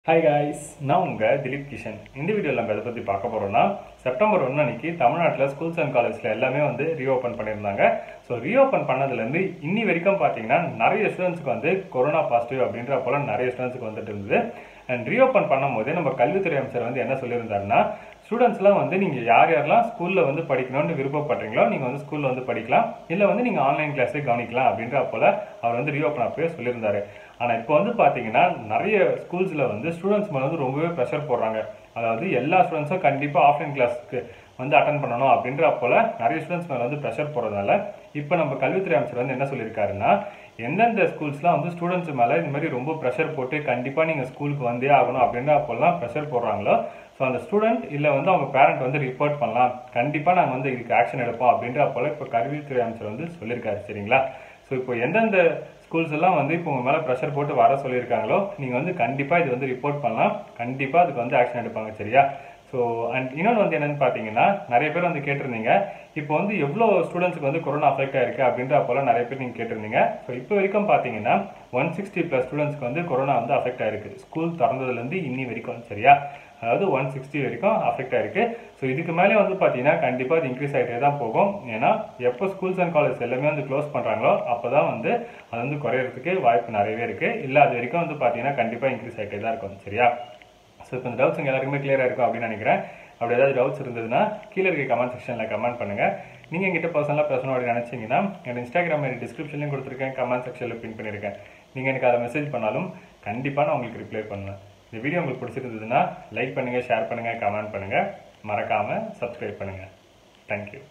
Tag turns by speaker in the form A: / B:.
A: hi guys நான் உங்கள் திலீப் கிஷன் இந்த வீடியோவில் நம்ம எதை பற்றி பார்க்க போகிறோம்னா செப்டம்பர் ஒன்று அன்னைக்கு தமிழ்நாட்டில் ஸ்கூல்ஸ் அண்ட் காலேஜில் எல்லாமே வந்து ரீஓப்பன் பண்ணியிருந்தாங்க ஸோ ரீஓப்பன் பண்ணதுலேருந்து இன்னி வரைக்கும் பார்த்தீங்கன்னா நிறைய ஸ்டூடெண்ட்ஸ்க்கு வந்து கொரோனா பாசிட்டிவ் அப்படின்ற போல நிறைய ஸ்டூடெண்ட்ஸ்க்கு வந்துட்டு இருந்தது அண்ட் ரீஓப்பன் பண்ணும்போது நம்ம கல்வித்துறை அமைச்சர் வந்து என்ன சொல்லியிருந்தாருன்னா ஸ்டூடெண்ட்ஸ்லாம் வந்து நீங்கள் யார் யாரெல்லாம் ஸ்கூலில் வந்து படிக்கணும்னு விருப்பப்படுறீங்களோ நீங்கள் வந்து ஸ்கூலில் வந்து படிக்கலாம் இல்லை வந்து நீங்கள் ஆன்லைன் கிளாஸே கவனிக்கலாம் அப்படின்ற போல அவர் வந்து ரீஓப்பன் அப்பவே சொல்லியிருந்தாரு ஆனால் இப்போ வந்து பார்த்தீங்கன்னா நிறைய ஸ்கூல்ஸில் வந்து ஸ்டூடெண்ட்ஸ் மேலே வந்து ரொம்பவே ப்ரெஷர் போடுறாங்க அதாவது எல்லா ஸ்டூடெண்ட்ஸும் கண்டிப்பாக ஆஃப்லைன் கிளாஸ்க்கு வந்து அட்டன் பண்ணணும் அப்படின்ற போல நிறைய ஸ்டூடெண்ட்ஸ் மேலே வந்து ப்ரெஷர் போடுறதுனால இப்போ நம்ம கல்வித்துறை அமைச்சர் வந்து என்ன சொல்லியிருக்காருன்னா எந்தெந்த ஸ்கூல்ஸ்லாம் வந்து ஸ்டூடெண்ட்ஸ் மேலே இந்த மாதிரி ரொம்ப ப்ரெஷர் போட்டு கண்டிப்பாக நீங்கள் ஸ்கூலுக்கு வந்தே ஆகணும் அப்படின்ற அப்போல்லாம் ப்ரெஷர் போடுறாங்களோ ஸோ அந்த ஸ்டூடெண்ட் இல்லை வந்து அவங்க பேரண்ட் வந்து ரிப்போர்ட் பண்ணலாம் கண்டிப்பாக நாங்கள் வந்து இதுக்கு ஆக்ஷன் எடுப்போம் அப்படின்ற போல இப்போ கல்வித்துறை அமைச்சர் வந்து சொல்லியிருக்காரு சரிங்களா ஸோ இப்போ எந்தெந்த ஸ்கூல்ஸ் எல்லாம் வந்து இப்போ உங்கள் மேலே ப்ரெஷர் போட்டு வர சொல்லியிருக்காங்களோ நீங்கள் வந்து கண்டிப்பாக இது வந்து ரிப்போர்ட் பண்ணலாம் கண்டிப்பாக அதுக்கு வந்து ஆக்ஷன் எடுப்பாங்க சரியா ஸோ அண்ட் இன்னொன்று வந்து என்னன்னு பார்த்தீங்கன்னா நிறைய பேர் வந்து கேட்டிருந்தீங்க இப்போ வந்து எவ்வளோ ஸ்டூடெண்ட்ஸ்க்கு வந்து கொரோனா அஃபெக்ட் ஆயிருக்கு அப்படின்ற போல நிறைய பேர் நீங்கள் கேட்டிருந்தீங்க ஸோ இப்போ வரைக்கும் பார்த்தீங்கன்னா ஒன் சிக்ஸ்டி ப்ளஸ் ஸ்டூடெண்ட்ஸ்க்கு வந்து கொரோனா வந்து அஃபெக்ட் ஆயிருக்கு ஸ்கூல் திறந்ததுலேருந்து இன்னி வரைக்கும் சரியா அதாவது ஒன் சிக்ஸ்டி வரைக்கும் அஃபெக்ட் ஆயிருக்கு ஸோ இதுக்கு மேலே வந்து பார்த்தீங்கன்னா கண்டிப்பாக அது இன்க்ரீஸ் ஆகிட்டே தான் போகும் ஏன்னா எப்போ ஸ்கூல்ஸ் அண்ட் காலேஜ் எல்லாமே வந்து க்ளோஸ் பண்ணுறாங்களோ அப்போ தான் வந்து அது வந்து குறையிறதுக்கு வாய்ப்பு நிறையவே இருக்குது இல்லை அது வரைக்கும் வந்து பார்த்தீங்கன்னா கண்டிப்பாக இன்க்ரீஸ் ஆகிட்டே தான் இருக்கும் சரியா ஸோ இப்போ இந்த டவுட்ஸ் உங்கள் எல்லாருக்குமே கிளியராக இருக்கும் அப்படின்னு நினைக்கிறேன் அப்படி ஏதாவது டவுட்ஸ் இருந்ததுன்னா கீழே இருக்க கமெண்ட் செக்ஷனில் கமெண்ட் பண்ணுங்கள் நீங்கள் எங்கிட்ட பர்சனலாக பேசணும் அப்படின்னு நினச்சிங்கன்னா என்னோட இன்ஸ்டாகிராம் ஐடி டிஸ்கிரிப்ஷன்லையும் கொடுத்துருக்கேன் கமெண்ட் செக்ஷனில் பின் பண்ணியிருக்கேன் நீங்கள் எனக்கு அதை மெசேஜ் பண்ணாலும் கண்டிப்பாக நான் உங்களுக்கு ரிப்ளை பண்ணுவேன் இந்த வீடியோ உங்களுக்கு பிடிச்சிருந்ததுன்னா லைக் பண்ணுங்கள் ஷேர் பண்ணுங்கள் கமெண்ட் பண்ணுங்கள் மறக்காமல் சப்ஸ்கிரைப் பண்ணுங்கள் தேங்க்யூ